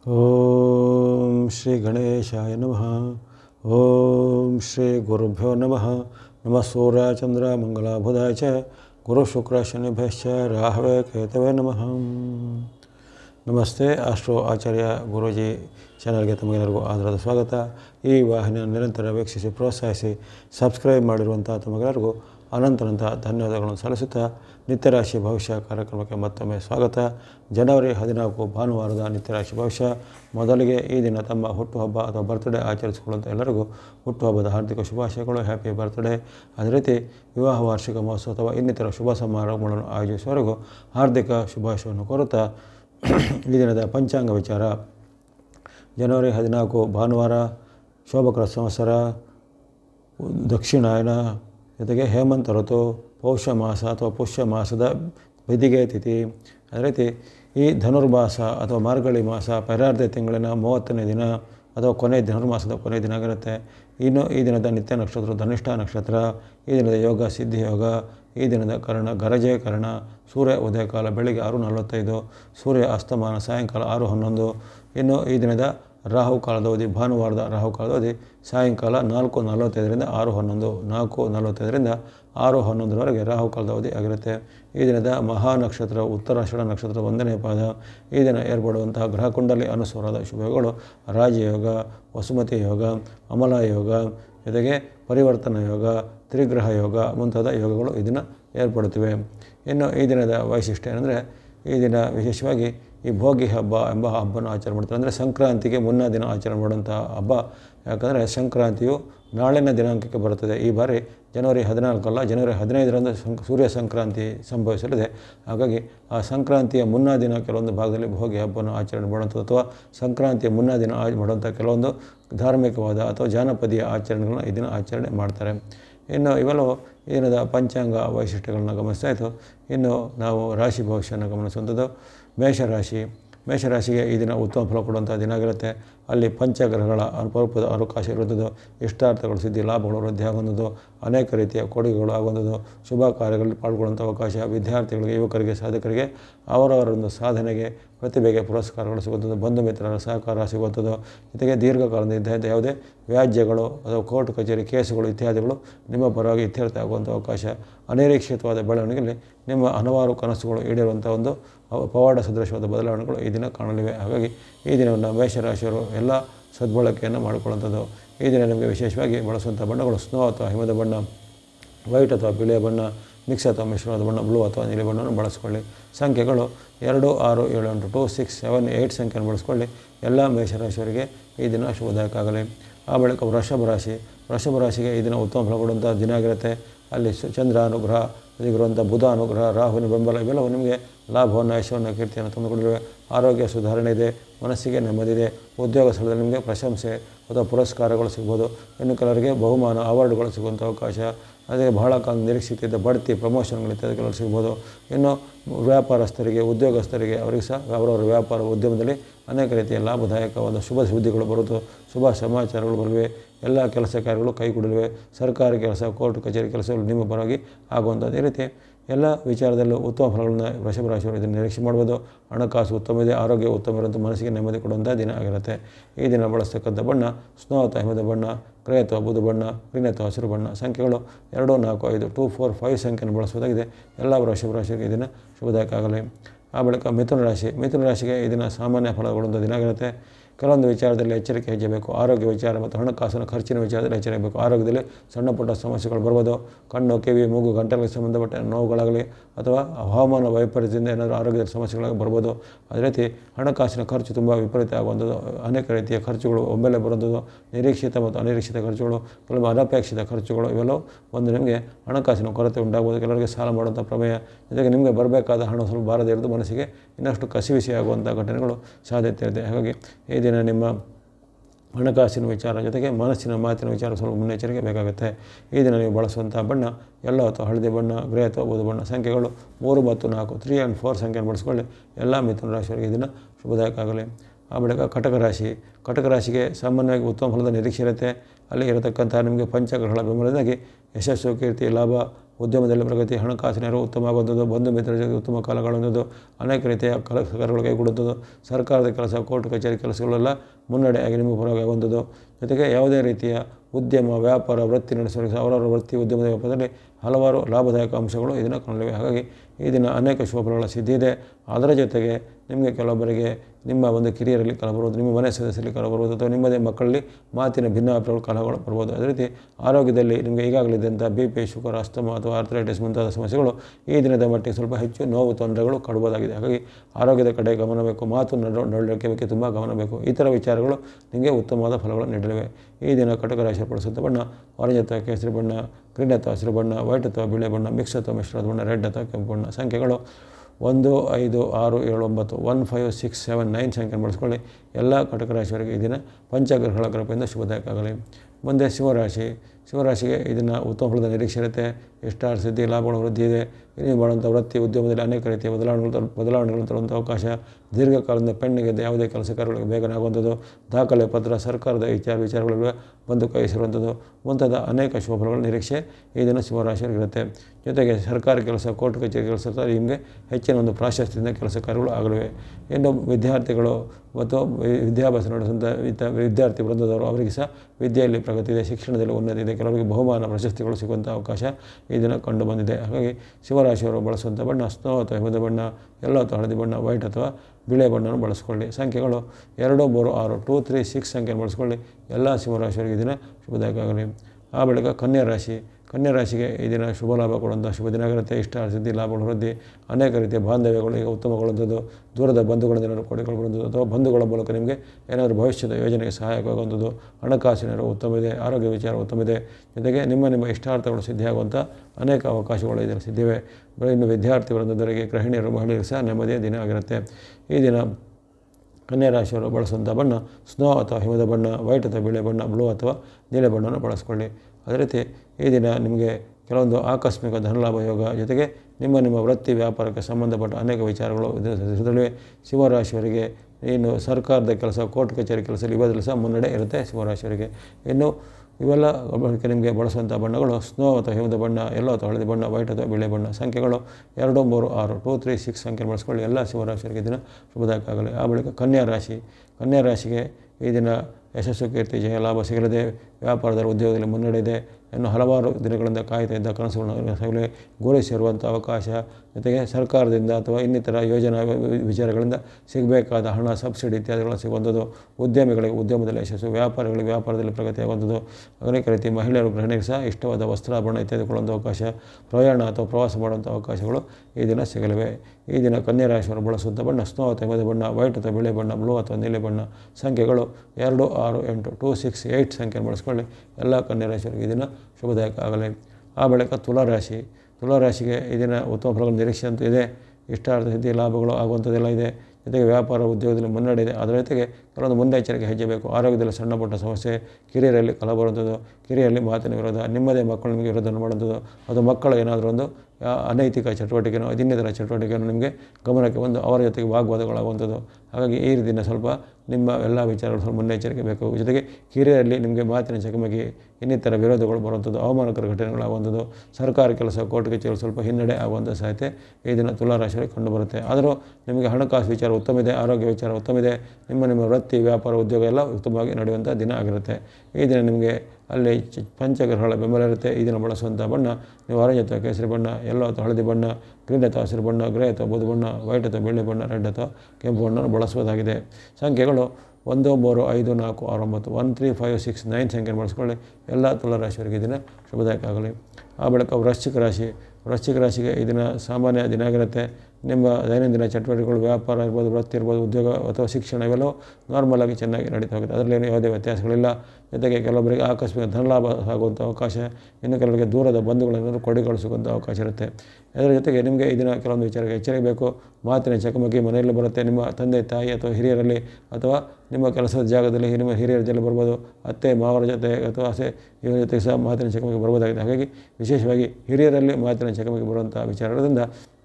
ಓಂ ಶ್ರೀ ಗಣೇಶಾಯ ನಮಃ ಓಂ ಶ್ರೀ ಗುರುಭ್ಯೋ ನಮಃ ನಮಃ ಸೂರ್ಯ ಚಂದ್ರ ಮಂಗಲ ಬುಧಾಯ ಚ ಗುರು ಶುಕ್ರ ಶನಿಭ್ಯಶ್ಚ ರಾಹವೇ ಕೇತವೇ ನಮಃ ನಮಸ್ತೆ ಅಷ್ಟೋ ಆಚಾರ್ಯ ಗುರೂಜಿ ಚಾನಲ್ಗೆ ತಮಗೆಲ್ಲರಿಗೂ ಆಧಾರದ ಸ್ವಾಗತ ಈ ವಾಹಿನಿಯನ್ನು ನಿರಂತರ ವೀಕ್ಷಿಸಿ ಪ್ರೋತ್ಸಾಹಿಸಿ ಸಬ್ಸ್ಕ್ರೈಬ್ ಮಾಡಿರುವಂಥ ತಮಗೆಲ್ಲರಿಗೂ ಅನಂತನಂತ ಧನ್ಯವಾದಗಳನ್ನು ಸಲ್ಲಿಸುತ್ತಾ ನಿತ್ಯರಾಶಿ ಭವಿಷ್ಯ ಕಾರ್ಯಕ್ರಮಕ್ಕೆ ಮತ್ತೊಮ್ಮೆ ಸ್ವಾಗತ ಜನವರಿ ಹದಿನಾಲ್ಕು ಭಾನುವಾರದ ನಿತ್ಯರಾಶಿ ಭವಿಷ್ಯ ಮೊದಲಿಗೆ ಈ ದಿನ ತಮ್ಮ ಹುಟ್ಟುಹಬ್ಬ ಅಥವಾ ಬರ್ತ್ಡೇ ಆಚರಿಸಿಕೊಳ್ಳುವಂಥ ಎಲ್ಲರಿಗೂ ಹುಟ್ಟುಹಬ್ಬದ ಹಾರ್ದಿಕ ಶುಭಾಶಯಗಳು ಹ್ಯಾಪಿ ಬರ್ತ್ಡೇ ಅದೇ ರೀತಿ ವಿವಾಹ ವಾರ್ಷಿಕ ಮಹೋತ್ಸವ ಅಥವಾ ಇನ್ನಿತರ ಶುಭ ಸಮಾರಂಭಗಳನ್ನು ಆಯೋಜಿಸುವವರೆಗೂ ಹಾರ್ದಿಕ ಶುಭಾಶಯವನ್ನು ಕೋರುತ್ತಾ ಈ ದಿನದ ಪಂಚಾಂಗ ವಿಚಾರ ಜನವರಿ ಹದಿನಾಲ್ಕು ಭಾನುವಾರ ಶೋಭಕರ ಸಂವತ್ಸರ ದಕ್ಷಿಣಾಯನ ಜೊತೆಗೆ ಹೇಮಂತ ಋತು ಪೌಷ್ಯ ಮಾಸ ಅಥವಾ ಪುಷ್ಯ ಮಾಸದ ಬಿದಿಗೆ ತಿಥಿ ಅದೇ ರೀತಿ ಈ ಧನುರ್ಮಾಸ ಅಥವಾ ಮಾರ್ಗಳಿ ಮಾಸ ಪರಾರ್ಧ ತಿಂಗಳಿನ ಮೂವತ್ತನೇ ದಿನ ಅಥವಾ ಕೊನೆಯ ಧನುರ್ಮಾಸದ ಕೊನೆಯ ದಿನ ಆಗಿರುತ್ತೆ ಇನ್ನು ಈ ದಿನದ ನಿತ್ಯ ನಕ್ಷತ್ರ ಧನಿಷ್ಠ ನಕ್ಷತ್ರ ಈ ದಿನದ ಯೋಗ ಸಿದ್ಧಿ ಯೋಗ ಈ ದಿನದ ಕರ್ಣ ಗರಜೆ ಕರ್ಣ ಸೂರ್ಯ ಉದಯಕಾಲ ಬೆಳಿಗ್ಗೆ ಆರು ನಲವತ್ತೈದು ಸೂರ್ಯ ಅಸ್ತಮಾನ ಸಾಯಂಕಾಲ ಆರು ಹನ್ನೊಂದು ಇನ್ನು ಈ ದಿನದ ರಾಹುಕಾಲದ ಅವಧಿ ಭಾನುವಾರದ ರಾಹುಕಾಲದ ಅವಧಿ ಸಾಯಂಕಾಲ ನಾಲ್ಕು ನಲವತ್ತೈದರಿಂದ ಆರು ಹನ್ನೊಂದು ನಾಲ್ಕು ನಲವತ್ತೈದರಿಂದ ಆರು ಹನ್ನೊಂದರವರೆಗೆ ರಾಹುಕಾಲದ ಅವಧಿ ಆಗಿರುತ್ತೆ ಈ ದಿನದ ಮಹಾ ನಕ್ಷತ್ರ ಉತ್ತರಾಷಾಢ ನಕ್ಷತ್ರ ಒಂದನೇ ಪಾದ ಈ ದಿನ ಏರ್ಪಡುವಂತಹ ಗ್ರಹ ಕುಂಡಲಿ ಅನುಸಾರದ ಶುಭಯೋಗಗಳು ರಾಜಯೋಗ ವಸುಮತಿ ಯೋಗ ಅಮಲ ಯೋಗ ಜೊತೆಗೆ ಪರಿವರ್ತನಾ ಯೋಗ ತ್ರಿಗ್ರಹ ಯೋಗ ಮುಂತಾದ ಯೋಗಗಳು ಈ ದಿನ ಏರ್ಪಡುತ್ತಿವೆ ಇನ್ನು ಈ ದಿನದ ವೈಶಿಷ್ಟ್ಯ ಏನಂದರೆ ಈ ದಿನ ವಿಶೇಷವಾಗಿ ಈ ಭೋಗಿ ಹಬ್ಬ ಎಂಬ ಹಬ್ಬನ ಆಚರಣೆ ಮಾಡ್ತಾರೆ ಅಂದರೆ ಸಂಕ್ರಾಂತಿಗೆ ಮುನ್ನ ದಿನ ಆಚರಣೆ ಮಾಡುವಂಥ ಹಬ್ಬ ಯಾಕಂದರೆ ಸಂಕ್ರಾಂತಿಯು ನಾಳಿನ ದಿನಾಂಕಕ್ಕೆ ಬರುತ್ತದೆ ಈ ಬಾರಿ ಜನವರಿ ಹದಿನಾಲ್ಕಲ್ಲ ಜನವರಿ ಹದಿನೈದರಂದು ಸಂ ಸೂರ್ಯ ಸಂಕ್ರಾಂತಿ ಸಂಭವಿಸಲಿದೆ ಹಾಗಾಗಿ ಆ ಸಂಕ್ರಾಂತಿಯ ಮುನ್ನಾ ದಿನ ಕೆಲವೊಂದು ಭಾಗದಲ್ಲಿ ಭೋಗಿ ಹಬ್ಬವನ್ನು ಆಚರಣೆ ಮಾಡುವಂಥದ್ದು ಅಥವಾ ಸಂಕ್ರಾಂತಿಯ ಮುನ್ನಾ ದಿನ ಆ ಮಾಡುವಂಥ ಕೆಲವೊಂದು ಧಾರ್ಮಿಕವಾದ ಅಥವಾ ಜಾನಪದೀಯ ಆಚರಣೆಗಳನ್ನ ಈ ದಿನ ಆಚರಣೆ ಮಾಡ್ತಾರೆ ಇನ್ನು ಇವೆಲ್ಲವೂ ಈ ದಿನದ ಪಂಚಾಂಗ ವೈಶಿಷ್ಟ್ಯಗಳನ್ನ ಗಮನಿಸ್ತಾ ಇತ್ತು ಇನ್ನು ನಾವು ರಾಶಿ ಭವಿಷ್ಯನ ಗಮನಿಸುವಂಥದ್ದು ಮೇಷರಾಶಿ ಮೇಷರಾಶಿಗೆ ಈ ದಿನ ಉತ್ತಮ ಫಲ ಕೊಡುವಂಥ ದಿನ ಆಗಿರುತ್ತೆ ಅಲ್ಲಿ ಪಂಚಗ್ರಹಗಳ ಅನುಪರೂಪದ ಅವಕಾಶ ಇರುವಂಥದ್ದು ಇಷ್ಟಾರ್ಥಗಳು ಸಿದ್ಧಿ ಲಾಭಗಳು ವೃದ್ಧಿ ಆಗುವಂಥದ್ದು ಅನೇಕ ರೀತಿಯ ಕೊಡುಗೆಗಳು ಆಗುವಂಥದ್ದು ಶುಭ ಕಾರ್ಯಗಳಲ್ಲಿ ಪಾಲ್ಗೊಳ್ಳುವಂಥ ಅವಕಾಶ ವಿದ್ಯಾರ್ಥಿಗಳಿಗೆ ಯುವಕರಿಗೆ ಸಾಧಕರಿಗೆ ಅವರವರ ಒಂದು ಸಾಧನೆಗೆ ಪ್ರತಿಭೆಗೆ ಪುರಸ್ಕಾರಗಳು ಸಿಗುವಂಥದ್ದು ಬಂಧು ಮಿತ್ರರ ಸಹಕಾರ ಸಿಗುವಂಥದ್ದು ಜೊತೆಗೆ ದೀರ್ಘಕಾಲದಿಂದ ಇದ್ದ ಯಾವುದೇ ವ್ಯಾಜ್ಯಗಳು ಅಥವಾ ಕೋರ್ಟ್ ಕಚೇರಿ ಕೇಸುಗಳು ಇತ್ಯಾದಿಗಳು ನಿಮ್ಮ ಪರವಾಗಿ ಇತ್ಯರ್ಥ ಆಗುವಂಥ ಅವಕಾಶ ಅನಿರೀಕ್ಷಿತವಾದ ಬೆಳವಣಿಗೆಯಲ್ಲಿ ನಿಮ್ಮ ಹಲವಾರು ಕನಸುಗಳು ಈಡೇರುವಂಥ ಒಂದು ಪವಾಡ ಸದೃಶವಾದ ಬದಲಾವಣೆಗಳು ಈ ದಿನ ಕಾಣಲಿವೆ ಹಾಗಾಗಿ ಈ ದಿನವನ್ನು ಮೇಷರಾಶಿಯವರು ಎಲ್ಲ ಸದ್ಬಳಕೆಯನ್ನು ಮಾಡಿಕೊಳ್ಳುವಂಥದ್ದು ಈ ದಿನ ನಿಮಗೆ ವಿಶೇಷವಾಗಿ ಬಳಸುವಂಥ ಬಣ್ಣಗಳು ಸ್ನೋ ಅಥವಾ ಹಿಮದ ಬಣ್ಣ ವೈಟ್ ಅಥವಾ ಬಿಳಿಯ ಬಣ್ಣ ಮಿಕ್ಸ್ ಅಥವಾ ಮಿಶ್ರಣದ ಬಣ್ಣ ಬ್ಲೂ ಅಥವಾ ನೀಲಿ ಬಣ್ಣವನ್ನು ಬಳಸ್ಕೊಳ್ಳಿ ಸಂಖ್ಯೆಗಳು ಎರಡು ಆರು ಏಳು ಎಂಟು ಟು ಸಿಕ್ಸ್ ಸೆವೆನ್ ಏಯ್ಟ್ ಸಂಖ್ಯೆಯನ್ನು ಬಳಸ್ಕೊಳ್ಳಿ ಎಲ್ಲ ಮೇಷರಾಶಿಯವರಿಗೆ ಈ ದಿನ ಶುಭದಾಯಕ ಆಗಲಿ ಆ ಬಳಿಕ ವೃಷಭ ರಾಶಿ ವೃಷಭ ರಾಶಿಗೆ ಈ ದಿನ ಉತ್ತಮ ಫಲ ಕೊಡುವಂಥ ದಿನ ಆಗಿರುತ್ತೆ ಅಲ್ಲಿ ಚಂದ್ರ ಅನುಗ್ರಹ ಇರುವಂಥ ಬುಧ ಅನುಗ್ರಹ ರಾಹುವಿನ ಬೆಂಬಲ ಇವೆಲ್ಲವೂ ನಿಮಗೆ ಲಾಭವನ್ನು ಐಶ್ವರ್ಯ ಕೀರ್ತಿಯನ್ನು ತಂದುಕೊಡಿರುವೆ ಆರೋಗ್ಯ ಸುಧಾರಣೆ ಇದೆ ಮನಸ್ಸಿಗೆ ನೆಮ್ಮದಿ ಇದೆ ಉದ್ಯೋಗ ಸ್ಥಳದಲ್ಲಿ ನಿಮಗೆ ಪ್ರಶಂಸೆ ಅಥವಾ ಪುರಸ್ಕಾರಗಳು ಸಿಗ್ಬೋದು ಇನ್ನು ಕೆಲವರಿಗೆ ಬಹುಮಾನ ಅವಾರ್ಡ್ಗಳು ಸಿಗುವಂಥ ಅವಕಾಶ ಅದೇ ಬಹಳ ಕಾಲ ನಿರೀಕ್ಷಿತಿದ್ದ ಬಡ್ತಿ ಪ್ರಮೋಷನ್ಗಳು ಇತ್ಯಾದಿ ಕೆಲವರು ಸಿಗ್ಬೋದು ಇನ್ನು ವ್ಯಾಪಾರಸ್ಥರಿಗೆ ಉದ್ಯೋಗಸ್ಥರಿಗೆ ಅವರಿಗೆ ಸಹ ಅವರವರ ವ್ಯಾಪಾರ ಉದ್ಯಮದಲ್ಲಿ ಅನೇಕ ರೀತಿಯ ಲಾಭದಾಯಕವಾದ ಶುಭ ಸುದ್ದಿಗಳು ಬರುವುದು ಶುಭ ಸಮಾಚಾರಗಳು ಬರಲಿವೆ ಎಲ್ಲ ಕೆಲಸ ಕಾರ್ಯಗಳು ಕೈಗೂಡಲಿವೆ ಸರ್ಕಾರಿ ಕೆಲಸ ಕೋರ್ಟ್ ಕಚೇರಿ ಕೆಲಸಗಳು ನಿಮ್ಮ ಪರವಾಗಿ ಆಗುವಂಥದ್ದು ಈ ರೀತಿ ಎಲ್ಲ ವಿಚಾರದಲ್ಲೂ ಉತ್ತಮ ಫಲಗಳನ್ನು ವೃಷಭ ರಾಶಿಯವರು ಇದನ್ನು ನಿರೀಕ್ಷೆ ಮಾಡ್ಬೋದು ಹಣಕಾಸು ಉತ್ತಮ ಇದೆ ಆರೋಗ್ಯ ಉತ್ತಮ ಇರುವಂಥ ಮನಸ್ಸಿಗೆ ನೆಮ್ಮದಿ ಕೊಡುವಂಥ ದಿನ ಆಗಿರುತ್ತೆ ಈ ದಿನ ಬಳಸ್ತಕ್ಕಂಥ ಬಣ್ಣ ಸ್ನೋ ಅಥವಾ ಹಿಮದ ಬಣ್ಣ ಗ್ರೇ ಅಥವಾ ಬುಧ ಬಣ್ಣ ಗ್ರೀನ್ ಅಥವಾ ಹಸಿರು ಬಣ್ಣ ಸಂಖ್ಯೆಗಳು ಎರಡು ನಾಲ್ಕು ಐದು ಟೂ ಫೋರ್ ಫೈವ್ ಸಂಖ್ಯೆಯನ್ನು ಬಳಸುವುದಾಗಿದೆ ಎಲ್ಲ ವೃಷಭ ರಾಶಿಗೆ ಈ ದಿನ ಶುಭದಾಯಕ ಆಗಲಿ ಆ ಬಳಿಕ ಮಿಥುನ ರಾಶಿ ಮಿಥುನ ರಾಶಿಗೆ ಈ ದಿನ ಸಾಮಾನ್ಯ ಫಲಗೊಳ್ಳುವಂಥ ದಿನ ಆಗಿರುತ್ತೆ ಕೆಲವೊಂದು ವಿಚಾರದಲ್ಲಿ ಎಚ್ಚರಿಕೆ ಹೆಜ್ಜಬೇಕು ಆರೋಗ್ಯ ವಿಚಾರ ಮತ್ತು ಹಣಕಾಸಿನ ಖರ್ಚಿನ ವಿಚಾರದಲ್ಲಿ ಎಚ್ಚರಿಕಬೇಕು ಆರೋಗ್ಯದಲ್ಲಿ ಸಣ್ಣ ಪುಟ್ಟ ಸಮಸ್ಯೆಗಳು ಬರ್ಬೋದು ಕಣ್ಣು ಕಿವಿ ಮೂಗು ಗಂಟಲಿಗೆ ಸಂಬಂಧಪಟ್ಟ ನೋವುಗಳಾಗಲಿ ಅಥವಾ ಹವಾಮಾನ ವೈಪರೀತ್ಯದಿಂದ ಏನಾದರೂ ಆರೋಗ್ಯದ ಸಮಸ್ಯೆಗಳಾಗಿ ಬರ್ಬೋದು ಅದೇ ರೀತಿ ಹಣಕಾಸಿನ ಖರ್ಚು ತುಂಬ ವಿಪರೀತ ಆಗುವಂಥದ್ದು ಅನೇಕ ರೀತಿಯ ಖರ್ಚುಗಳು ಒಮ್ಮೆಲೆ ಬರುವಂಥದ್ದು ನಿರೀಕ್ಷಿತ ಮತ್ತು ಅನಿರೀಕ್ಷಿತ ಖರ್ಚುಗಳು ಕೆಲವು ಅನಪೇಕ್ಷಿತ ಖರ್ಚುಗಳು ಇವೆಲ್ಲವೂ ಒಂದು ನಿಮಗೆ ಹಣಕಾಸಿನ ಕೊರತೆ ಉಂಟಾಗ್ಬೋದು ಕೆಲವರಿಗೆ ಸಾಲ ಮಾಡುವಂಥ ಪ್ರಮೇಯ ಜೊತೆಗೆ ನಿಮಗೆ ಬರಬೇಕಾದ ಹಣ ಸ್ವಲ್ಪ ಬಾರದೇ ಇರೋದು ಮನಸ್ಸಿಗೆ ಇನ್ನಷ್ಟು ಕಸಿವಿಸಿ ಆಗುವಂಥ ಘಟನೆಗಳು ಸಾಧ್ಯತೆ ಇದೆ ಹಾಗಾಗಿ ಈ ದಿನ ನಿಮ್ಮ ಹಣಕಾಸಿನ ವಿಚಾರ ಜೊತೆಗೆ ಮನಸ್ಸಿನ ಮಾತಿನ ವಿಚಾರ ಸ್ವಲ್ಪ ಮುನ್ನೆಚ್ಚರಿಕೆ ಬೇಕಾಗುತ್ತೆ ಈ ದಿನ ನೀವು ಬಳಸುವಂಥ ಬಣ್ಣ ಎಲ್ಲೋ ಅಥವಾ ಹಳದಿ ಬಣ್ಣ ಗ್ರೇ ಅಥವಾ ಬೂದು ಬಣ್ಣ ಸಂಖ್ಯೆಗಳು ಮೂರು ಮತ್ತು ನಾಲ್ಕು ತ್ರೀ ಆ್ಯಂಡ್ ಫೋರ್ ಸಂಖ್ಯೆಯನ್ನು ಬಳಸ್ಕೊಳ್ಳಿ ಎಲ್ಲ ಮಿಥುನ ರಾಶಿಯವರಿಗೆ ಈ ದಿನ ಶುಭದಾಯಕ ಆಗಲಿ ಆ ಬಳಿಕ ಕಟಕ ರಾಶಿ ಕಟಕ ರಾಶಿಗೆ ಸಾಮಾನ್ಯವಾಗಿ ಉತ್ತಮ ಫಲದ ನಿರೀಕ್ಷೆ ಇರುತ್ತೆ ಅಲ್ಲಿ ಇರತಕ್ಕಂಥ ನಿಮಗೆ ಪಂಚಗ್ರಹಗಳ ಬೆಂಬಲದಿಂದಾಗಿ ಯಶಸ್ಸು ಕೀರ್ತಿ ಲಾಭ ಉದ್ಯಮದಲ್ಲಿ ಪ್ರಗತಿ ಹಣಕಾಸಿನ ನೆರವು ಉತ್ತಮವಾಗುವಂಥದ್ದು ಬಂಧು ಮಿತ್ರರ ಜೊತೆ ಉತ್ತಮ ಕಾಲಗಳೊಂದದ್ದು ಅನೇಕ ರೀತಿಯ ಕೆಲಸಗಳು ಕೈಗೂಡುವಂಥದ್ದು ಸರ್ಕಾರದ ಕೆಲಸ ಕೋರ್ಟ್ ಕಚೇರಿ ಕೆಲಸಗಳೆಲ್ಲ ಮುನ್ನಡೆಯಾಗಿ ನಿಮ್ಮ ಪರವಾಗಿ ಆಗುವಂಥದ್ದು ಜೊತೆಗೆ ಯಾವುದೇ ರೀತಿಯ ಉದ್ಯಮ ವ್ಯಾಪಾರ ವೃತ್ತಿ ನಡೆಸುವ ಅವರವರ ವೃತ್ತಿ ಉದ್ಯಮದ ವ್ಯಾಪಾರದಲ್ಲಿ ಹಲವಾರು ಲಾಭದಾಯಕ ಅಂಶಗಳು ಇದನ್ನು ಕಾಣಲಿವೆ ಹಾಗಾಗಿ ಈ ದಿನ ಅನೇಕ ಶುಭಫಲಗಳ ಸಿದ್ಧಿ ಇದೆ ಅದರ ಜೊತೆಗೆ ನಿಮಗೆ ಕೆಲವೊಬ್ಬರಿಗೆ ನಿಮ್ಮ ಒಂದು ಕಿರಿಯರಲ್ಲಿ ಕಲ ಬರ್ಬೋದು ನಿಮ್ಮ ಮನೆ ಸದಸ್ಯರಲ್ಲಿ ಕಲ ಬರ್ಬೋದು ಅಥವಾ ನಿಮ್ಮದೇ ಮಕ್ಕಳಲ್ಲಿ ಮಾತಿನ ಭಿನ್ನಾಭಿಪ್ರಾಯಗಳು ಕಲಹಗಳು ಬರ್ಬೋದು ಅದೇ ರೀತಿ ಆರೋಗ್ಯದಲ್ಲಿ ನಿಮಗೆ ಈಗಾಗಲಿದ್ದಂಥ ಬಿ ಪಿ ಶುಗರ್ ಅಸ್ತಮ ಅಥವಾ ಆರ್ಥರೈಟಿಸ್ ಮುಂತಾದ ಸಮಸ್ಯೆಗಳು ಈ ದಿನದ ಮಟ್ಟಿಗೆ ಸ್ವಲ್ಪ ಹೆಚ್ಚು ನೋವು ತೊಂದರೆಗಳು ಕಾಡ್ಬೋದಾಗಿದೆ ಹಾಗಾಗಿ ಆರೋಗ್ಯದ ಕಡೆ ಗಮನ ಬೇಕು ಮಾತು ನಡ ನಡವಳಿಕೆ ಬಗ್ಗೆ ತುಂಬ ಗಮನ ಬೇಕು ಈ ಥರ ವಿಚಾರಗಳು ನಿಮಗೆ ಉತ್ತಮವಾದ ಫಲಗಳನ್ನು ನೀಡಲಿವೆ ಈ ದಿನ ಕಟಕ ರಾಶಿ ಪಡಿಸುವಂಥ ಬಣ್ಣ ಆರೆಂಜ್ ಅಥವಾ ಕೇಸರಿ ಬಣ್ಣ ಗ್ರೀನ್ ಅಥವಾ ಹಸಿರು ಬಣ್ಣ ವೈಟ್ ಅಥವಾ ಬಿಳಿ ಬಣ್ಣ ಮಿಕ್ಸ್ ಅಥವಾ ಮಿಶ್ರದ ಬಣ್ಣ ರೆಡ್ ಅಥವಾ ಕೆಂಪು ಬಣ್ಣ ಸಂಖ್ಯೆಗಳು ಒಂದು ಐದು ಆರು ಏಳು ಒಂಬತ್ತು one five six seven nine ಸಂಖ್ಯೆ ಬಳಸ್ಕೊಳ್ಳಿ ಎಲ್ಲ ಕಟಕ ರಾಶಿಯವರಿಗೆ ಈ ದಿನ ಪಂಚಗ್ರಹಗಳ ಕೃಪೆಯಿಂದ ಶುಭದಾಯಕ ಆಗಲಿ ಮುಂದೆ ಶಿವರಾಶಿ ಶಿವರಾಶಿಗೆ ಇದನ್ನು ಉತ್ತಮ ಫಲದ ನಿರೀಕ್ಷೆ ಇರುತ್ತೆ ಎಷ್ಟಾರು ಸಿದ್ಧಿ ಲಾಭಗಳು ವೃದ್ಧಿ ಇದೆ ನೀವು ಮಾಡುವಂಥ ವೃತ್ತಿ ಉದ್ಯಮದಲ್ಲಿ ಅನೇಕ ರೀತಿಯ ಬದಲಾವಣೆಗಳು ತರ ಬದಲಾವಣೆಗಳನ್ನು ತರುವಂಥ ಅವಕಾಶ ದೀರ್ಘಕಾಲದಿಂದ ಪೆಣ್ಣಿಗೆ ಯಾವುದೇ ಕೆಲಸ ಕಾರ್ಯಗಳಿಗೆ ಬೇಗನೆ ಆಗುವಂಥದ್ದು ದಾಖಲೆ ಪತ್ರ ಸರ್ಕಾರದ ವಿಚಾರ ವಿಚಾರಗಳು ಬಂದು ಕೈ ಸೇರುವಂಥದ್ದು ಮುಂತಾದ ಅನೇಕ ಶುಭಫಲಗಳ ನಿರೀಕ್ಷೆ ಈ ದಿನ ಶಿವರಾಶಿಯವರಿಗಿರುತ್ತೆ ಜೊತೆಗೆ ಸರ್ಕಾರಿ ಕೆಲಸ ಕೋರ್ಟ್ ಕಚೇರಿ ಕೆಲಸ ನಿಮಗೆ ಹೆಚ್ಚಿನ ಒಂದು ಪ್ರಾಶಸ್ತ್ಯದಿಂದ ಕೆಲಸ ಕಾರ್ಯಗಳು ಆಗಲಿವೆ ಇನ್ನು ವಿದ್ಯಾರ್ಥಿಗಳು ಮತ್ತು ವಿದ್ಯಾಭ್ಯಾಸ ನಡೆಸುವಂಥ ವಿದ್ಯಾ ವಿದ್ಯಾರ್ಥಿ ವೃಂದದವರು ಅವರಿಗೆ ಸಹ ವಿದ್ಯೆಯಲ್ಲಿ ಪ್ರಗತಿ ಇದೆ ಶಿಕ್ಷಣದಲ್ಲಿ ಉನ್ನತಿ ಇದೆ ಕೆಲವರಿಗೆ ಬಹುಮಾನ ಪ್ರಶಸ್ತಿಗಳು ಸಿಗುವಂಥ ಅವಕಾಶ ಈ ದಿನ ಕಂಡು ಬಂದಿದೆ ಹಾಗಾಗಿ ಶಿವರಾಶಿಯವರು ಬಳಸುವಂಥ ಬಣ್ಣ ಸ್ನೋ ಅಥವಾ ಹಿಮದ ಬಣ್ಣ ಎಲ್ಲೋ ಅಥವಾ ಹಳದಿ ಬಣ್ಣ ವೈಟ್ ಅಥವಾ ಬಿಳೆ ಬಣ್ಣವನ್ನು ಬಳಸ್ಕೊಳ್ಳಿ ಸಂಖ್ಯೆಗಳು ಎರಡು ಮೂರು ಆರು ಟೂ ತ್ರೀ ಸಿಕ್ಸ್ ಸಂಖ್ಯೆಯನ್ನು ಬಳಸ್ಕೊಳ್ಳಿ ಎಲ್ಲ ಶಿವರಾಶಿಯವರಿಗೆ ಈ ದಿನ ಶುಭದಾಯಕ ಆಗಲಿ ಆ ಬಳಿಕ ಕನ್ಯಾ ರಾಶಿ ಕನ್ಯಾ ರಾಶಿಗೆ ಈ ದಿನ ಶುಭ ಲಾಭ ಕೊಡುವಂಥ ಶುಭ ದಿನ ಆಗಿರುತ್ತೆ ಇಷ್ಟ ಸಿದ್ಧಿ ಲಾಭಗಳು ವೃದ್ಧಿ ಅನೇಕ ರೀತಿಯ ಬಾಂಧವ್ಯಗಳು ಈಗ ಉತ್ತಮಗೊಳ್ಳುವಂಥದ್ದು ದೂರದ ಬಂಧುಗಳಿಂದ ಏನಾದರೂ ಕೊಡುಗೆಗಳು ಬರುವಂಥದ್ದು ಅಥವಾ ಬಂಧುಗಳ ಮೂಲಕ ನಿಮಗೆ ಏನಾದರೂ ಭವಿಷ್ಯದ ಯೋಜನೆಗೆ ಸಹಾಯಕವಾಗುವಂಥದ್ದು ಹಣಕಾಸಿನ ನೆರವು ಉತ್ತಮ ಇದೆ ಆರೋಗ್ಯ ವಿಚಾರ ಉತ್ತಮ ಇದೆ ಜೊತೆಗೆ ನಿಮ್ಮ ನಿಮ್ಮ ಇಷ್ಟಾರ್ಥಗಳು ಸಿದ್ಧಿಯಾಗುವಂಥ ಅನೇಕ ಅವಕಾಶಗಳು ಇದರಲ್ಲಿ ಸಿದ್ಧಿವೆ ಇನ್ನು ವಿದ್ಯಾರ್ಥಿ ವೃಂದದವರಿಗೆ ಗೃಹಿಣಿಯರು ಮಹಿಳೆಯರು ಸಹ ನೆಮ್ಮದಿಯ ದಿನ ಆಗಿರುತ್ತೆ ಈ ದಿನ ಕನ್ಯಾ ರಾಶಿಯವರು ಬಳಸುವಂಥ ಬಣ್ಣ ಸ್ನೋ ಅಥವಾ ಹಿಮದ ಬಣ್ಣ ವೈಟ್ ಅಥವಾ ಬಿಳೆ ಬಣ್ಣ ಬ್ಲೂ ಅಥವಾ ನೀಲಿ ಬಣ್ಣವನ್ನು ಬಳಸ್ಕೊಳ್ಳಿ ಅದೇ ರೀತಿ ಈ ದಿನ ನಿಮಗೆ ಕೆಲವೊಂದು ಆಕಸ್ಮಿಕ ಧನಲಾಭ ಯೋಗ ಜೊತೆಗೆ ನಿಮ್ಮ ನಿಮ್ಮ ವೃತ್ತಿ ವ್ಯಾಪಾರಕ್ಕೆ ಸಂಬಂಧಪಟ್ಟ ಅನೇಕ ವಿಚಾರಗಳು ಇದರಲ್ಲಿವೆ ಶಿವರಾಶಿಯವರಿಗೆ ಇನ್ನು ಸರ್ಕಾರದ ಕೆಲಸ ಕೋರ್ಟ್ ಕಚೇರಿ ಕೆಲಸ ಇವರಲ್ಲಿ ಸಹ ಮುನ್ನಡೆ ಇರುತ್ತೆ ಶಿವರಾಶಿಯವರಿಗೆ ಇನ್ನು ಇವೆಲ್ಲ ಬಳಕೆ ನಿಮಗೆ ಬಳಸುವಂಥ ಬಣ್ಣಗಳು ಸ್ನೋ ಅಥವಾ ಹಿಮದ ಬಣ್ಣ ಎಲ್ಲೋ ಅಥವಾ ಹಳದಿ ಬಣ್ಣ ವೈಟ್ ಅಥವಾ ಬಿಳಿ ಬಣ್ಣ ಸಂಖ್ಯೆಗಳು ಎರಡು ಮೂರು ಆರು ಟೂ ತ್ರೀ ಸಿಕ್ಸ್ ಸಂಖ್ಯೆ ಬಳಸ್ಕೊಳ್ಳಿ ಎಲ್ಲ ಶಿವರಾಶಿಯವರಿಗೆ ದಿನ ಶುಭದಾಯಕ ಆಗಲಿ ಆ ಬಳಿಕ ಕನ್ಯಾ ರಾಶಿ ಕನ್ಯಾ ರಾಶಿಗೆ ಈ ದಿನ ಯಶಸ್ಸು ಕೀರ್ತಿ ಜಯ ಲಾಭ ಸಿಗಲಿದೆ ವ್ಯಾಪಾರದಲ್ಲಿ ಉದ್ಯೋಗದಲ್ಲಿ ಮುನ್ನಡೆ ಇದೆ ಇನ್ನು ಹಲವಾರು ದಿನಗಳಿಂದ ಕಾಯ್ತಾ ಇದ್ದ ಕನಸುಗಳನ್ನು ಸಗಲಿ ಗುರಿ ಸೇರುವಂಥ ಅವಕಾಶ ಜೊತೆಗೆ ಸರ್ಕಾರದಿಂದ ಅಥವಾ ಇನ್ನಿತರ ಯೋಜನಾ ವಿಚಾರಗಳಿಂದ ಸಿಗಬೇಕಾದ ಹಣ ಸಬ್ಸಿಡಿ ಇತ್ಯಾದಿಗಳು ಸಿಗುವಂಥದ್ದು ಉದ್ಯಮಿಗಳಿಗೆ ಉದ್ಯಮದಲ್ಲಿ ಯಶಸ್ಸು ವ್ಯಾಪಾರಿಗಳಿಗೆ ವ್ಯಾಪಾರದಲ್ಲಿ ಪ್ರಗತಿಯಾಗುವಂಥದ್ದು ಅನೇಕ ರೀತಿ ಮಹಿಳೆಯರು ಗೃಹಿಣಿಗೆ ಸಹ ಇಷ್ಟವಾದ ವಸ್ತ್ರಾಭರಣ ಇತ್ಯಾದಿ ಕೊಳ್ಳುವಂಥ ಅವಕಾಶ ಪ್ರಯಾಣ ಅಥವಾ ಪ್ರವಾಸ ಮಾಡುವಂಥ ಅವಕಾಶಗಳು ಈ ದಿನ ಸಿಗಲಿವೆ ಈ ದಿನ ಕನ್ಯಾ ರಾಶಿಯವರು ಬಳಸುವಂಥ ಬಣ್ಣ ಸ್ನೋ ಅಥವಾ ಹಿಮದ ಬಣ್ಣ ವೈಟ್ ಅಥವಾ ಬಿಳಿ ಬಣ್ಣ ಬ್ಲೂ ಅಥವಾ ನೀಲಿ ಬಣ್ಣ ಸಂಖ್ಯೆಗಳು ಎರಡು ಆರು ಎಂಟು ಟೂ ಸಿಕ್ಸ್ ಏಯ್ಟ್ ಸಂಖ್ಯೆಯನ್ನು ಬಳಸ್ಕೊಳ್ಳಿ ಎಲ್ಲ ಕನ್ಯಾ ರಾಶಿಯವರಿಗೆ ಈ ದಿನ ಶುಭದಾಯಕ ಆಗಲಿ ಆ ಬಳಿಕ ತುಲಾರಾಶಿ ತುಲಾರಾಶಿಗೆ ಈ ದಿನ ಉತ್ತಮ ಫಲಗಳ ನಿರೀಕ್ಷೆ ಅಂತೂ ಇದೆ ಇಷ್ಟಾರ್ಥ ಸಿದ್ಧಿ ಲಾಭಗಳು ಆಗುವಂಥದ್ದೆಲ್ಲ ಇದೆ ಜೊತೆಗೆ ವ್ಯಾಪಾರ ಉದ್ಯೋಗದಲ್ಲಿ ಮುನ್ನಡೆ ಇದೆ ಅದರ ಜೊತೆಗೆ ಕೆಲವೊಂದು ಮುನ್ನೆಚ್ಚರಿಕೆ ಹೆಜ್ಜೆ ಬೇಕು ಆರೋಗ್ಯದಲ್ಲಿ ಸಣ್ಣ ಪುಟ್ಟ ಸಮಸ್ಯೆ ಕಿರಿಯರಲ್ಲಿ ಕಲ ಬರುವಂಥದ್ದು ಕಿರಿಯರಲ್ಲಿ ಮಾತಿನ ವಿರೋಧ ನಿಮ್ಮದೇ ಮಕ್ಕಳು ನಿಮಗೆ ವಿರೋಧ ಮಾಡುವಂಥದ್ದು ಅದು ಮಕ್ಕಳು ಏನಾದರೂ ಒಂದು ಅನೈತಿಕ ಚಟುವಟಿಕೆನೋ ಇನ್ನಿತರ ಚಟುವಟಿಕೆಯನ್ನು ನಿಮಗೆ ಗಮನಕ್ಕೆ ಬಂದು ಅವರ ಜೊತೆಗೆ ವಾಗ್ವಾದಗಳಾಗುವಂಥದ್ದು ಹಾಗಾಗಿ ಈ ರೀತಿಯ ಸ್ವಲ್ಪ ನಿಮ್ಮ ಎಲ್ಲ ವಿಚಾರಗಳು ಸ್ವಲ್ಪ ಮುನ್ನೆಚ್ಚರಿಕೆ ಬೇಕು ಜೊತೆಗೆ ಕಿರಿಯರಲ್ಲಿ ನಿಮಗೆ ಮಾತಿನ ಚಕಮಕಿ ಇನ್ನಿತರ ವಿರೋಧಗಳು ಬರುವಂಥದ್ದು ಅವಮಾನಕರ ಘಟನೆಗಳಾಗುವಂಥದ್ದು ಸರ್ಕಾರಿ ಕೆಲಸ ಕೋರ್ಟ್ ಕಚೇರಿ ಸ್ವಲ್ಪ ಹಿನ್ನಡೆ ಆಗುವಂಥ ಸಾಧ್ಯತೆ ಈ ದಿನ ತುಲಾರಾಶಿಯಲ್ಲಿ ಕಂಡುಬರುತ್ತೆ ಆದರೂ ನಿಮಗೆ ಹಣಕಾಸು ವಿಚಾರ ಉತ್ತಮ ಇದೆ ಆರೋಗ್ಯ ವಿಚಾರ ಉತ್ತಮ ಇದೆ ನಿಮ್ಮ ನಿಮ್ಮ ವೃತ್ತಿ ವ್ಯಾಪಾರ ಉದ್ಯೋಗ ಎಲ್ಲ ಉತ್ತಮವಾಗಿ ನಡೆಯುವಂಥ ದಿನ ಆಗಿರುತ್ತೆ ಈ ದಿನ ನಿಮಗೆ ಅಲ್ಲಿ ಚ ಪಂಚಗ್ರಹಗಳ ಬೆಂಬಲ ಇರುತ್ತೆ ಈ ದಿನ ಬಳಸುವಂಥ ಬಣ್ಣ ನೀವು ಆರೆಂಜ್ ಅಥವಾ ಕೇಸರಿ ಬಣ್ಣ ಎಲ್ಲೋ ಅಥವಾ ಹಳದಿ ಬಣ್ಣ ಗ್ರೀನ್ ಅಥವಾ ಹಸಿರು ಬಣ್ಣ ಗ್ರೇ ಅಥವಾ ಬೂದು ಬಣ್ಣ ವೈಟ್ ಅಥವಾ ಬಿಳಿ ಬಣ್ಣ ರೆಡ್ ಅಥವಾ ಕೆಂಪು ಬಣ್ಣವನ್ನು ಬಳಸಬಹುದಾಗಿದೆ ಸಂಖ್ಯೆಗಳು ಒಂದು ಮೂರು ಐದು ನಾಲ್ಕು ಆರು ಒಂಬತ್ತು one three five six nine ಸಂಖ್ಯೆಯನ್ನು ಬಳಸ್ಕೊಳ್ಳಿ ಎಲ್ಲ ತುಲಾರಾಶಿಯವರಿಗೆ ಈ ದಿನ ಶುಭದಾಯಕ ಆಗಲಿ ಆ ಬಳಿಕ ವೃಶ್ಚಿಕ ರಾಶಿ ವೃಶ್ಚಿಕ ರಾಶಿಗೆ ಈ ದಿನ ಸಾಮಾನ್ಯ ದಿನ ಆಗಿರುತ್ತೆ ನಿಮ್ಮ ದೈನಂದಿನ ಚಟುವಟಿಕೆಗಳು ವ್ಯಾಪಾರ ಇರ್ಬೋದು ವೃತ್ತಿ ಇರ್ಬೋದು ಉದ್ಯೋಗ ಅಥವಾ ಶಿಕ್ಷಣ ಇವೆಲ್ಲವೂ ನಾರ್ಮಲಾಗಿ ಚೆನ್ನಾಗಿ ನಡೀತಾ ಹೋಗುತ್ತೆ ಅದರಲ್ಲೇನು ಯಾವುದೇ ವ್ಯತ್ಯಾಸಗಳಿಲ್ಲ ಜೊತೆಗೆ ಕೆಲವೊಬ್ಬರಿಗೆ ಆಕಸ್ಮಿಕ ಧನಲಾಭ ಆಗುವಂಥ ಅವಕಾಶ ಇನ್ನು ಕೆಲವರಿಗೆ ದೂರದ ಬಂಧುಗಳನ್ನು ಕೊಡುಗೆಗಳು ಸಿಗುವಂಥ ಅವಕಾಶ ಇರುತ್ತೆ ಅದರ ಜೊತೆಗೆ ನಿಮಗೆ ಈ ದಿನ ಕೆಲವೊಂದು ವಿಚಾರಕ್ಕೆ ಎಚ್ಚರಿಕೆ ಬೇಕು ಮಾತಿನ ಚಕಮಕಿ ಮನೆಯಲ್ಲಿ ಬರುತ್ತೆ ನಿಮ್ಮ ತಂದೆ ತಾಯಿ ಅಥವಾ ಹಿರಿಯರಲ್ಲಿ ಅಥವಾ ನಿಮ್ಮ ಕೆಲಸದ ಜಾಗದಲ್ಲಿ ನಿಮ್ಮ ಹಿರಿಯರ ಜೊತೆ ಬರ್ಬೋದು ಅತ್ತೆ ಮಾವರ ಜೊತೆ ಅಥವಾ ಆಸೆ ಇವರ ಜೊತೆ ಸಹ ಮಾತಿನ ಚಕಮಕಿ ಬರ್ಬೋದಾಗಿದೆ ಹಾಗಾಗಿ ವಿಶೇಷವಾಗಿ ಹಿರಿಯರಲ್ಲಿ ಮಾತಿನ ಚಕಮಕಿ ಬರುವಂಥ ವಿಚಾರದಿಂದ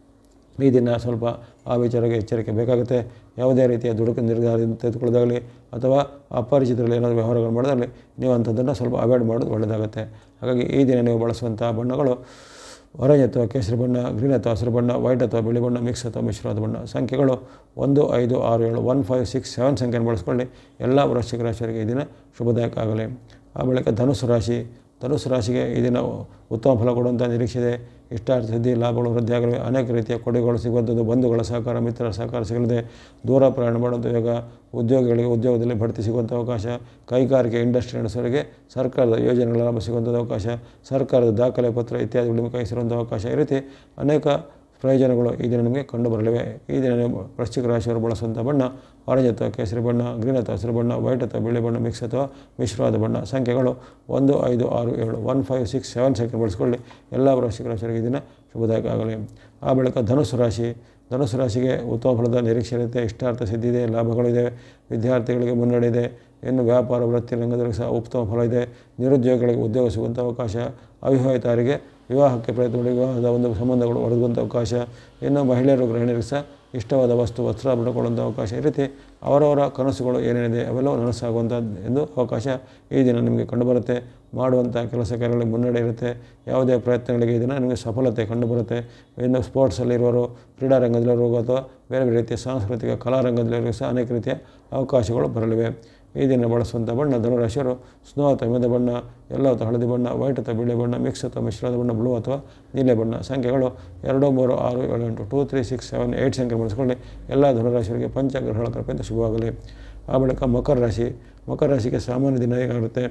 ಈ ದಿನ ಸ್ವಲ್ಪ ಆ ವಿಚಾರಕ್ಕೆ ಎಚ್ಚರಿಕೆ ಬೇಕಾಗುತ್ತೆ ಯಾವುದೇ ರೀತಿಯ ದುಡುಕು ನಿರ್ಧಾರ ತೆಗೆದುಕೊಳ್ಳೋದಾಗಲಿ ಅಥವಾ ಅಪರಿಚಿತರಲ್ಲಿ ಏನಾದರೂ ವ್ಯವಹಾರಗಳು ಮಾಡೋದಾಗಲಿ ನೀವು ಅಂಥದ್ದನ್ನು ಸ್ವಲ್ಪ ಅವಾಯ್ಡ್ ಮಾಡೋದು ಒಳ್ಳೆಯದಾಗುತ್ತೆ ಹಾಗಾಗಿ ಈ ದಿನ ನೀವು ಬಳಸುವಂಥ ಬಣ್ಣಗಳು ಆರೆಂಜ್ ಅಥವಾ ಕೇಸರಿ ಬಣ್ಣ ಗ್ರೀನ್ ಅಥವಾ ಹಸಿರು ಬಣ್ಣ ವೈಟ್ ಅಥವಾ ಬಿಳಿ ಬಣ್ಣ ಮಿಕ್ಸ್ ಅಥವಾ ಮಿಶ್ರವಾದ ಬಣ್ಣ ಸಂಖ್ಯೆಗಳು ಒಂದು ಐದು ಆರು ಏಳು ಒನ್ ಫೈವ್ ಸಿಕ್ಸ್ ಸೆವೆನ್ ಸಂಖ್ಯೆಯನ್ನು ಬಳಸ್ಕೊಳ್ಳಿ ಎಲ್ಲ ವೃಶ್ಚಿಕ ರಾಶಿಯವರಿಗೆ ಈ ದಿನ ಶುಭದಾಯಕ ಆಗಲಿ ಆ ಬಳಿಕ ಧನುಸು ರಾಶಿ ಧನುಸು ರಾಶಿಗೆ ಈ ದಿನ ಉತ್ತಮ ಫಲ ಕೊಡುವಂಥ ನಿರೀಕ್ಷೆ ಇದೆ ಇಷ್ಟಾರ್ಥ ಸಿದ್ಧಿ ಲಾಭಗಳು ವೃದ್ಧಿಯಾಗಲಿವೆ ಅನೇಕ ರೀತಿಯ ಕೊಡುಗೆಗಳು ಸಿಗುವಂಥದ್ದು ಬಂಧುಗಳ ಸಹಕಾರ ಮಿತ್ರರ ಸಹಕಾರ ಸಿಗಲಿದೆ ದೂರ ಪ್ರಯಾಣ ಮಾಡುವಂಥ ಯೋಗ ಉದ್ಯೋಗಿಗಳಿಗೆ ಉದ್ಯೋಗದಲ್ಲಿ ಬಡ್ತಿ ಸಿಗುವಂಥ ಅವಕಾಶ ಕೈಗಾರಿಕೆ ಇಂಡಸ್ಟ್ರಿ ನಡೆಸೋರಿಗೆ ಸರ್ಕಾರದ ಯೋಜನೆಗಳ ಲಾಭ ಸಿಗುವಂಥದ್ದು ಅವಕಾಶ ಸರ್ಕಾರದ ದಾಖಲೆ ಪತ್ರ ಇತ್ಯಾದಿಗಳಿಗೆ ಕೈ ಸೇರುವಂಥ ಅವಕಾಶ ಈ ರೀತಿ ಅನೇಕ ಪ್ರಯೋಜನಗಳು ಈ ದಿನ ನಿಮಗೆ ಕಂಡು ಬರಲಿವೆ ಈ ದಿನ ನೀವು ವೃಶ್ಚಿಕ ರಾಶಿಯವರು ಬಳಸುವಂಥ ಬಣ್ಣ ಆರೆಂಜ್ ಅಥವಾ ಕೇಸರಿ ಬಣ್ಣ ಗ್ರೀನ್ ಅಥವಾ ಹಸಿರು ಬಣ್ಣ ವೈಟ್ ಅಥವಾ ಬಿಳಿ ಬಣ್ಣ ಮಿಕ್ಸ್ ಅಥವಾ ಮಿಶ್ರವಾದ ಬಣ್ಣ ಸಂಖ್ಯೆಗಳು ಒಂದು ಐದು ಆರು ಏಳು ಒನ್ ಫೈವ್ ಸಿಕ್ಸ್ ಸೆವೆನ್ ಸಂಖ್ಯೆ ಬಳಸ್ಕೊಳ್ಳಿ ಎಲ್ಲ ವೃಶ್ಚಿಕ ರಾಶಿಯವರಿಗೆ ಈ ದಿನ ಶುಭದಾಯಕ ಆಗಲಿ ಆ ಬಳಿಕ ಧನುಸು ರಾಶಿ ಧನುಸು ರಾಶಿಗೆ ಉತ್ತಮ ಫಲದ ನಿರೀಕ್ಷೆ ಇರುತ್ತೆ ಇಷ್ಟಾರ್ಥ ಸಿದ್ಧಿದೆ ಲಾಭಗಳಿದೆ ವಿದ್ಯಾರ್ಥಿಗಳಿಗೆ ಮುನ್ನಡೆ ಇದೆ ಇನ್ನು ವ್ಯಾಪಾರ ವೃತ್ತಿ ರಂಗದಲ್ಲಿ ಸಹ ಉತ್ತಮ ಫಲ ಇದೆ ನಿರುದ್ಯೋಗಿಗಳಿಗೆ ಉದ್ಯೋಗ ಸಿಗುವಂಥ ಅವಕಾಶ ಅವಿವಾಹಿತರಿಗೆ ವಿವಾಹಕ್ಕೆ ಪ್ರಯತ್ನ ಮಾಡಿ ವಿವಾಹದ ಒಂದು ಸಂಬಂಧಗಳು ಒದಗುವಂಥ ಅವಕಾಶ ಇನ್ನು ಮಹಿಳೆಯರು ಗೃಹಿಣಿಯರಿಗೆ ಸಹ ಇಷ್ಟವಾದ ವಸ್ತು ವಸ್ತ್ರಾಭರಣ ಕೊಡುವಂಥ ಅವಕಾಶ ಈ ರೀತಿ ಅವರವರ ಕನಸುಗಳು ಏನೇನಿದೆ ಅವೆಲ್ಲವೂ ನನಸಾಗುವಂಥ ಎಂದು ಅವಕಾಶ ಈ ದಿನ ನಿಮಗೆ ಕಂಡುಬರುತ್ತೆ ಮಾಡುವಂಥ ಕೆಲಸ ಕಾರ್ಯಗಳಿಗೆ ಮುನ್ನಡೆ ಇರುತ್ತೆ ಯಾವುದೇ ಪ್ರಯತ್ನಗಳಿಗೆ ಈ ದಿನ ನಿಮಗೆ ಸಫಲತೆ ಕಂಡುಬರುತ್ತೆ ಇನ್ನು ಸ್ಪೋರ್ಟ್ಸಲ್ಲಿರುವವರು ಕ್ರೀಡಾ ರಂಗದಲ್ಲಿರುವವರು ಅಥವಾ ಬೇರೆ ಬೇರೆ ರೀತಿಯ ಸಾಂಸ್ಕೃತಿಕ ಕಲಾರಂಗದಲ್ಲಿರುವ ಸಹ ಅನೇಕ ರೀತಿಯ ಅವಕಾಶಗಳು ಬರಲಿವೆ ಈ ದಿನ ಬಳಸುವಂಥ ಬಣ್ಣ ಧನುರಾಶಿಯರು ಸ್ನೋ ಅಥವಾ ಹಿಮದ ಬಣ್ಣ ಎಲ್ಲೋ ಅಥವಾ ಹಳದಿ ಬಣ್ಣ ವೈಟ್ ಅಥವಾ ಬಿಳಿ ಬಣ್ಣ ಮಿಕ್ಸ್ ಅಥವಾ ಮಿಶ್ರದ ಬಣ್ಣ ಬ್ಲೂ ಅಥವಾ ನೀಲೆ ಬಣ್ಣ ಸಂಖ್ಯೆಗಳು ಎರಡು ಮೂರು ಆರು ಏಳು ಎಂಟು two three six seven eight ಸಂಖ್ಯೆ ಬಳಸ್ಕೊಳ್ಳಿ ಎಲ್ಲ ಧನುರಾಶಿಯವರಿಗೆ ಪಂಚಗ್ರಹಗಳ ಕೃಪೆಯಿಂದ ಶುಭವಾಗಲಿ ಆ ಬಳಿಕ ಮಕರ ರಾಶಿ ಮಕರ ರಾಶಿಗೆ ಸಾಮಾನ್ಯ ದಿನ ಹೇಗಾಗುತ್ತೆ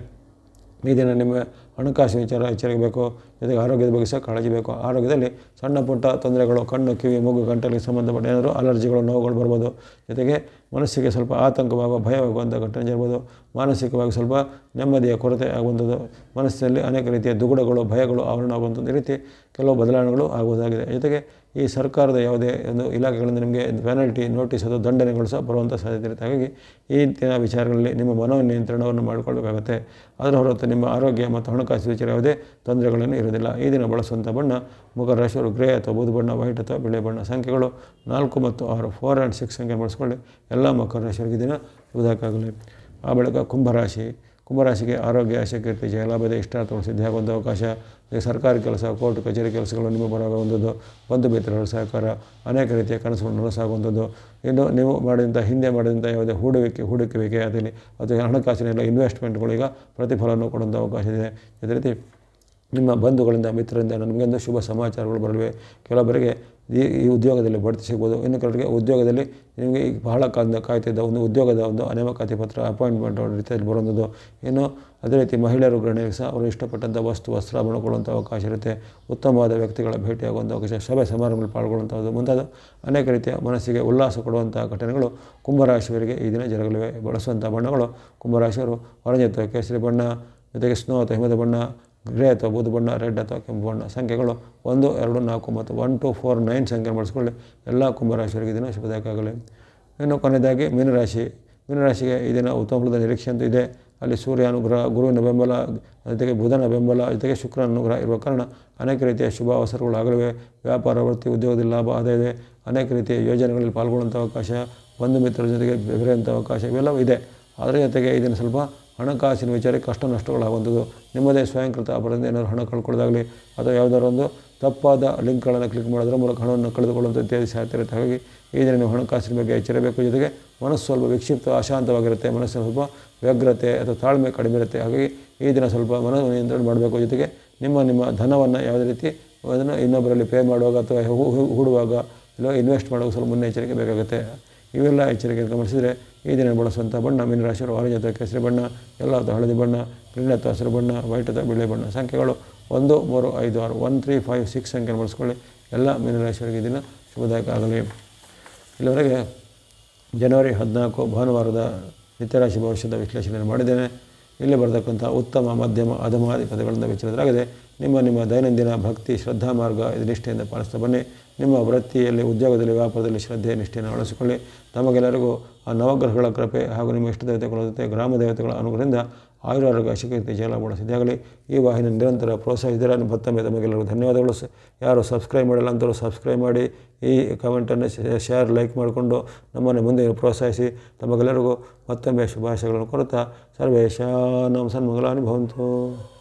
ಈ ದಿನ ನಿಮ್ಮ ಹಣಕಾಸಿನ ವಿಚಾರ ಎಚ್ಚರಿಕೆ ಜೊತೆಗೆ ಆರೋಗ್ಯದ ಬಗ್ಗೆ ಸಹ ಕಾಳಜಿ ಬೇಕು ಆರೋಗ್ಯದಲ್ಲಿ ಸಣ್ಣ ಪುಟ್ಟ ತೊಂದರೆಗಳು ಕಣ್ಣು ಕಿವಿ ಮೂಗು ಗಂಟಲಿಗೆ ಸಂಬಂಧಪಟ್ಟ ಏನಾದರೂ ಅಲರ್ಜಿಗಳು ನೋವುಗಳು ಬರ್ಬೋದು ಜೊತೆಗೆ ಮನಸ್ಸಿಗೆ ಸ್ವಲ್ಪ ಆತಂಕವಾಗುವ ಭಯವಾಗುವಂಥ ಘಟನೆ ಇರ್ಬೋದು ಮಾನಸಿಕವಾಗಿ ಸ್ವಲ್ಪ ನೆಮ್ಮದಿಯ ಕೊರತೆ ಆಗುವಂಥದ್ದು ಮನಸ್ಸಿನಲ್ಲಿ ಅನೇಕ ರೀತಿಯ ದುಗುಡಗಳು ಭಯಗಳು ಆವರಣ ಆಗುವಂಥದ್ದು ಈ ರೀತಿ ಕೆಲವು ಬದಲಾವಣೆಗಳು ಆಗುವುದಾಗಿದೆ ಜೊತೆಗೆ ಈ ಸರ್ಕಾರದ ಯಾವುದೇ ಒಂದು ಇಲಾಖೆಗಳಿಂದ ನಿಮಗೆ ಪೆನಲ್ಟಿ ನೋಟಿಸ್ ಅಥವಾ ದಂಡನೆಗಳು ಸಹ ಬರುವಂಥ ಸಾಧ್ಯತೆ ಇರುತ್ತೆ ಹಾಗಾಗಿ ಈ ದಿನ ವಿಚಾರಗಳಲ್ಲಿ ನಿಮ್ಮ ಮನೋ ನಿಯಂತ್ರಣವನ್ನು ಮಾಡಿಕೊಳ್ಳಬೇಕಾಗುತ್ತೆ ಅದರ ಹೊರತು ನಿಮ್ಮ ಆರೋಗ್ಯ ಮತ್ತು ಹಣಕಾಸು ವಿಚಾರ ಯಾವುದೇ ತೊಂದರೆಗಳನ್ನು ಇರೋದಿಲ್ಲ ಈ ದಿನ ಬಳಸುವಂಥ ಬಣ್ಣ ಮುಖ ರಾಶಿಯವರು ಗ್ರೇ ಅಥವಾ ಬೂದು ಬಣ್ಣ ವೈಟ್ ಅಥವಾ ಬಿಳಿ ಬಣ್ಣ ಸಂಖ್ಯೆಗಳು ನಾಲ್ಕು ಮತ್ತು ಆರು ಫೋರ್ ಆ್ಯಂಡ್ ಸಿಕ್ಸ್ ಸಂಖ್ಯೆ ಬಳಸ್ಕೊಳ್ಳಿ ಎಲ್ಲ ಮಕರ ರಾಶಿಯವರಿಗೆ ದಿನ ಶುಭದಾಯಕವಾಗಲಿ ಆ ಬಳಿಕ ಕುಂಭರಾಶಿ ಕುಂಭರಾಶಿಗೆ ಆರೋಗ್ಯ ಕೀರ್ತಿ ಜಯಲಾಭದ ಇಷ್ಟಾರ್ಥಗಳು ಸಿದ್ಧಿಯಾಗುವಂಥ ಅವಕಾಶ ಈ ಸರ್ಕಾರಿ ಕೆಲಸ ಕೋರ್ಟ್ ಕಚೇರಿ ಕೆಲಸಗಳು ನಿಮ್ಮ ಬರಗುವಂಥದ್ದು ಬಂಧು ಮಿತ್ರರ ಸಹಕಾರ ಅನೇಕ ರೀತಿಯ ಕನಸುಗಳು ನನಸಾಗುವಂಥದ್ದು ಇನ್ನು ನೀವು ಮಾಡಿದಂಥ ಹಿಂದೆ ಮಾಡಿದಂಥ ಯಾವುದೇ ಹೂಡುವಿಕೆ ಹೂಡಿಕೆವಿಕೆ ಅದರಲ್ಲಿ ಅಥವಾ ಹಣಕಾಸಿನ ಎಲ್ಲ ಇನ್ವೆಸ್ಟ್ಮೆಂಟ್ಗಳು ಈಗ ಪ್ರತಿಫಲವನ್ನು ಕೊಡುವಂಥ ಅವಕಾಶ ಇದೆ ಅದೇ ರೀತಿ ನಿಮ್ಮ ಬಂಧುಗಳಿಂದ ಮಿತ್ರರಿಂದ ನಮಗೆಂದು ಶುಭ ಸಮಾಚಾರಗಳು ಬರಲಿವೆ ಕೆಲವೊಬ್ಬರಿಗೆ ಈ ಈ ಉದ್ಯೋಗದಲ್ಲಿ ಬಡ್ತಿ ಸಿಗ್ಬೋದು ಇನ್ನು ಕೆಲವರಿಗೆ ಉದ್ಯೋಗದಲ್ಲಿ ನಿಮಗೆ ಈಗ ಬಹಳ ಕಾಲದಿಂದ ಕಾಯ್ತಿದ್ದ ಒಂದು ಉದ್ಯೋಗದ ಒಂದು ನೇಮಕಾತಿ ಪತ್ರ ಅಪಾಯಿಂಟ್ಮೆಂಟ್ ರೀತಿಯಲ್ಲಿ ಬರುವಂಥದ್ದು ಇನ್ನು ಅದೇ ರೀತಿ ಮಹಿಳೆಯರು ಗೃಹಿಣಿಯರಿಗೆ ಸಹ ಅವರು ಇಷ್ಟಪಟ್ಟಂಥ ವಸ್ತು ವಸ್ತ್ರಾಭರಣ ಕೊಡುವಂಥ ಅವಕಾಶ ಇರುತ್ತೆ ಉತ್ತಮವಾದ ವ್ಯಕ್ತಿಗಳ ಭೇಟಿಯಾಗುವಂಥ ಅವಕಾಶ ಸಭೆ ಸಮಾರಂಭದಲ್ಲಿ ಪಾಲ್ಗೊಳ್ಳುವಂಥದ್ದು ಮುಂತಾದ ಅನೇಕ ರೀತಿಯ ಮನಸ್ಸಿಗೆ ಉಲ್ಲಾಸ ಕೊಡುವಂಥ ಘಟನೆಗಳು ಕುಂಭರಾಶಿಯವರಿಗೆ ಈ ದಿನ ಜರಗಲಿವೆ ಬಳಸುವಂಥ ಬಣ್ಣಗಳು ಕುಂಭರಾಶಿಯವರು ಆರೆಂಜ್ ಅಥವಾ ಕೇಸರಿ ಬಣ್ಣ ಜೊತೆಗೆ ಸ್ನೋ ಅಥವಾ ಹಿಮದ ಬಣ್ಣ ಗ್ರೇ ಅಥವಾ ಬೂದು ಬಣ್ಣ ರೆಡ್ ಅಥವಾ ಕೆಂಪು ಬಣ್ಣ ಸಂಖ್ಯೆಗಳು ಒಂದು ಎರಡು ನಾಲ್ಕು ಮತ್ತು ಒನ್ ಟು ಫೋರ್ ನೈನ್ ಸಂಖ್ಯೆ ಬಳಸ್ಕೊಳ್ಳಿ ಎಲ್ಲ ಕುಂಭರಾಶಿಯವರಿಗೆ ದಿನ ಶುಭದಾಯಕ ಆಗಲಿ ಇನ್ನು ಕೊನೆಯದಾಗಿ ಮೀನರಾಶಿ ಮೀನರಾಶಿಗೆ ಈ ದಿನ ಉತ್ತಮ ಫಲದ ನಿರೀಕ್ಷೆ ಅಂತೂ ಇದೆ ಅಲ್ಲಿ ಸೂರ್ಯ ಅನುಗ್ರಹ ಗುರುವಿನ ಬೆಂಬಲ ಜೊತೆಗೆ ಬುಧನ ಬೆಂಬಲ ಜೊತೆಗೆ ಶುಕ್ರನ ಅನುಗ್ರಹ ಇರುವ ಕಾರಣ ಅನೇಕ ರೀತಿಯ ಶುಭ ಅವಸರಗಳು ಆಗಲಿವೆ ವ್ಯಾಪಾರ ವೃತ್ತಿ ಉದ್ಯೋಗದಲ್ಲಿ ಲಾಭ ಆದಾಯ ಇದೆ ಅನೇಕ ರೀತಿಯ ಯೋಜನೆಗಳಲ್ಲಿ ಪಾಲ್ಗೊಳ್ಳುವಂಥ ಅವಕಾಶ ಬಂಧು ಮಿತ್ರರ ಜೊತೆಗೆ ಬೆರೆಯುವಂಥ ಅವಕಾಶ ಇವೆಲ್ಲವೂ ಇದೆ ಅದರ ಜೊತೆಗೆ ಇದನ್ನು ಸ್ವಲ್ಪ ಹಣಕಾಸಿನ ವಿಚಾರಕ್ಕೆ ಕಷ್ಟ ನಷ್ಟಗಳಾಗುವಂಥದ್ದು ನಿಮ್ಮದೇ ಸ್ವಯಂಕೃತ ಅಪರದಿಂದ ಏನಾದರೂ ಹಣ ಕಳ್ಕೊಳ್ಳೋದಾಗಲಿ ಅಥವಾ ಯಾವುದಾದ್ರು ಒಂದು ತಪ್ಪಾದ ಲಿಂಕ್ಗಳನ್ನು ಕ್ಲಿಕ್ ಮಾಡೋದ್ರ ಮೂಲಕ ಹಣವನ್ನು ಕಳೆದುಕೊಳ್ಳುವಂಥ ಇತ್ಯಾದಿ ಸಾಧ್ಯತೆ ಇರುತ್ತೆ ಹಾಗಾಗಿ ಈ ದಿನ ನೀವು ಹಣಕಾಸಿನ ಬಗ್ಗೆ ಎಚ್ಚರಬೇಕು ಜೊತೆಗೆ ಮನಸ್ಸು ಸ್ವಲ್ಪ ವಿಕ್ಷಿಪ್ತ ಅಶಾಂತವಾಗಿರುತ್ತೆ ಮನಸ್ಸಿನ ಸ್ವಲ್ಪ ವ್ಯಗ್ರತೆ ಅಥವಾ ತಾಳ್ಮೆ ಕಡಿಮೆ ಇರುತ್ತೆ ಹಾಗಾಗಿ ಈ ದಿನ ಸ್ವಲ್ಪ ಮನ ನಿಯಂತ್ರಣ ಮಾಡಬೇಕು ಜೊತೆಗೆ ನಿಮ್ಮ ನಿಮ್ಮ ಧನವನ್ನು ಯಾವುದೇ ರೀತಿ ಅದನ್ನು ಇನ್ನೊಬ್ಬರಲ್ಲಿ ಪೇ ಮಾಡುವಾಗ ಅಥವಾ ಹೂಡುವಾಗ ಇಲ್ಲ ಇನ್ವೆಸ್ಟ್ ಮಾಡುವಾಗ ಸ್ವಲ್ಪ ಮುನ್ನೆಚ್ಚರಿಕೆ ಬೇಕಾಗುತ್ತೆ ಇವೆಲ್ಲ ಎಚ್ಚರಿಕೆ ಗಮನಿಸಿದರೆ ಈ ದಿನ ಬಳಸುವಂಥ ಬಣ್ಣ ಮೀನರಾಶಿಯವರು ಆರೆಂಜ್ ಅಥವಾ ಕೇಸರಿ ಬಣ್ಣ ಎಲ್ಲ ಅಥವಾ ಹಳದಿ ಬಣ್ಣ ಗ್ರೀನ್ ಅಥವಾ ಹಸಿರು ಬಣ್ಣ ವೈಟ್ ಅಥವಾ ಬಿಳಿ ಬಣ್ಣ ಸಂಖ್ಯೆಗಳು ಒಂದು ಮೂರು ಐದು ಆರು ಒನ್ ತ್ರೀ ಫೈವ್ ಸಿಕ್ಸ್ ಸಂಖ್ಯೆ ಬಳಸ್ಕೊಳ್ಳಿ ಎಲ್ಲ ಮೀನರಾಶಿಯವರಿಗೆ ಈ ದಿನ ಶುಭದಾಯಕ ಆಗಲಿ ಇಲ್ಲಿವರೆಗೆ ಜನವರಿ ಹದಿನಾಲ್ಕು ಭಾನುವಾರದ ನಿತ್ಯರಾಶಿ ಭವಿಷ್ಯದ ವಿಶ್ಲೇಷಣೆ ಮಾಡಿದ್ದೇನೆ ಇಲ್ಲಿ ಬರತಕ್ಕಂಥ ಉತ್ತಮ ಮಧ್ಯಮ ಅಧಮಾದಿ ಪದಗಳಿಂದ ವಿಚಲಿತರಾಗದೆ ನಿಮ್ಮ ನಿಮ್ಮ ದೈನಂದಿನ ಭಕ್ತಿ ಶ್ರದ್ಧಾ ಮಾರ್ಗ ಇದು ನಿಷ್ಠೆಯಿಂದ ಪಾಲಿಸ್ತಾ ಬನ್ನಿ ನಿಮ್ಮ ವೃತ್ತಿಯಲ್ಲಿ ಉದ್ಯೋಗದಲ್ಲಿ ವ್ಯಾಪಾರದಲ್ಲಿ ಶ್ರದ್ಧೆ ನಿಷ್ಠೆಯನ್ನು ಅಳವಡಿಸಿಕೊಳ್ಳಿ ತಮಗೆಲ್ಲರಿಗೂ ಆ ನವಗ್ರಹಗಳ ಕೃಪೆ ಹಾಗೂ ನಿಮ್ಮ ಇಷ್ಟ ದೇವತೆಗಳ ಜೊತೆ ಗ್ರಾಮ ದೇವತೆಗಳ ಅನುಗ್ರಹದಿಂದ ಆಯುರಾರೋಗ್ಯ ಶಿಖರಿತ ಜಯಲಾಭ ಸಿದ್ಧಿಯಾಗಲಿ ಈ ವಾಹಿನಿ ನಿರಂತರ ಪ್ರೋತ್ಸಾಹಿಸಿದರೆ ಮತ್ತೊಮ್ಮೆ ತಮಗೆಲ್ಲರಿಗೂ ಧನ್ಯವಾದಗಳು ಸ ಯಾರು ಸಬ್ಸ್ಕ್ರೈಬ್ ಮಾಡಿಲ್ಲ ಅಂತಲೂ ಸಬ್ಸ್ಕ್ರೈಬ್ ಮಾಡಿ ಈ ಕಮೆಂಟನ್ನು ಶೇರ್ ಲೈಕ್ ಮಾಡಿಕೊಂಡು ನಮ್ಮನ್ನು ಮುಂದೆ ಪ್ರೋತ್ಸಾಹಿಸಿ ತಮಗೆಲ್ಲರಿಗೂ ಮತ್ತೊಮ್ಮೆ ಶುಭಾಶಯಗಳನ್ನು ಕೊಡುತ್ತಾ ಸರ್ವೇಶಾನಂ ಸನ್ಮಂಗಲಾನಿ ಭವಂತು